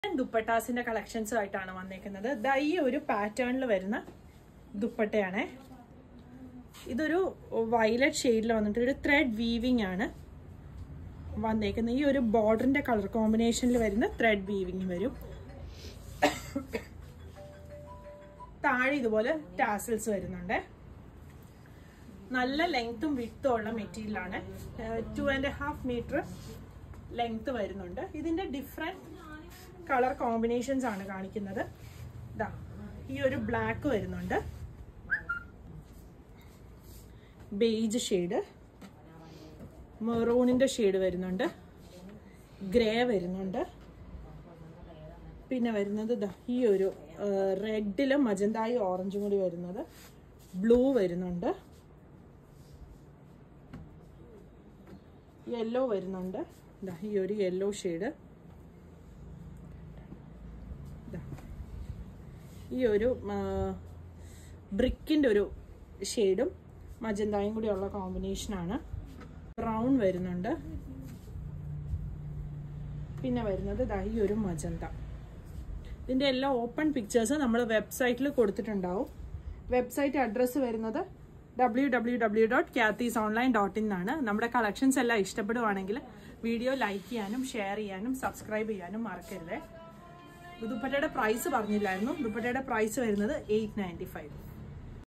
ദുപ്പട്ടാസിന്റെ കളക്ഷൻസും ആയിട്ടാണ് വന്നേക്കുന്നത് ദാ ഈ ഒരു പാറ്റേണിൽ വരുന്ന ദുപ്പട്ടയാണേ ഇതൊരു വയലറ്റ് ഷെയ്ഡിൽ വന്നിട്ട് ഒരു ത്രെഡ് വീവിംഗ് ആണ് വന്നേക്കുന്നത് ഈ ഒരു ബോർഡറിന്റെ കളർ കോമ്പിനേഷനിൽ വരുന്ന ത്രെഡ് വീവിംഗ് വരും താഴെ ഇതുപോലെ ടാസൽസ് വരുന്നുണ്ട് നല്ല ലെങ്ത്തും വിട്ടും ഉള്ള മെറ്റീരിയലാണ് two and half metre length വരുന്നുണ്ട് ഇതിന്റെ ഡിഫറെന്റ് കളർ കോമ്പിനേഷൻസ് ആണ് കാണിക്കുന്നത് ഇതാ ഈ ഒരു ബ്ലാക്ക് വരുന്നുണ്ട് ബേജ് ഷെയ്ഡ് മെറൂണിന്റെ ഷെയ്ഡ് വരുന്നുണ്ട് ഗ്രേ വരുന്നുണ്ട് പിന്നെ വരുന്നത് ദാ ഈ ഒരു റെഡിലും മജന്തായി ഓറഞ്ചും കൂടി വരുന്നത് ബ്ലൂ വരുന്നുണ്ട് യെല്ലോ വരുന്നുണ്ട് ദാ ഈ ഒരു യെല്ലോ ഷെയ്ഡ് ഈ ഒരു ബ്രിക്കിൻ്റെ ഒരു ഷെയ്ഡും മജന്തായും കൂടി ഉള്ള കോമ്പിനേഷനാണ് ബ്രൗൺ വരുന്നുണ്ട് പിന്നെ വരുന്നത് ദാ ഈ ഒരു മജന്ത ഇതിൻ്റെ എല്ലാ ഓപ്പൺ പിക്ചേഴ്സ് നമ്മൾ വെബ്സൈറ്റിൽ കൊടുത്തിട്ടുണ്ടാവും വെബ്സൈറ്റ് അഡ്രസ്സ് വരുന്നത് ഡബ്ല്യൂ ഡബ്ല്യൂ ഡബ്ല്യൂ ഡോട്ട് ക്യാത്തീസ് ഓൺലൈൻ ഡോട്ട് ഇൻ ആണ് നമ്മുടെ കളക്ഷൻസ് എല്ലാം ഇഷ്ടപ്പെടുവാണെങ്കിൽ വീഡിയോ ലൈക്ക് ചെയ്യാനും ഷെയർ ചെയ്യാനും സബ്സ്ക്രൈബ് ചെയ്യാനും മറക്കരുത് ദുപ്പട്ടയുടെ പ്രൈസ് പറഞ്ഞില്ലായിരുന്നു ദുപ്പട്ടയുടെ പ്രൈസ് വരുന്നത് എയ്റ്റ് നയൻറ്റി ഫൈവ്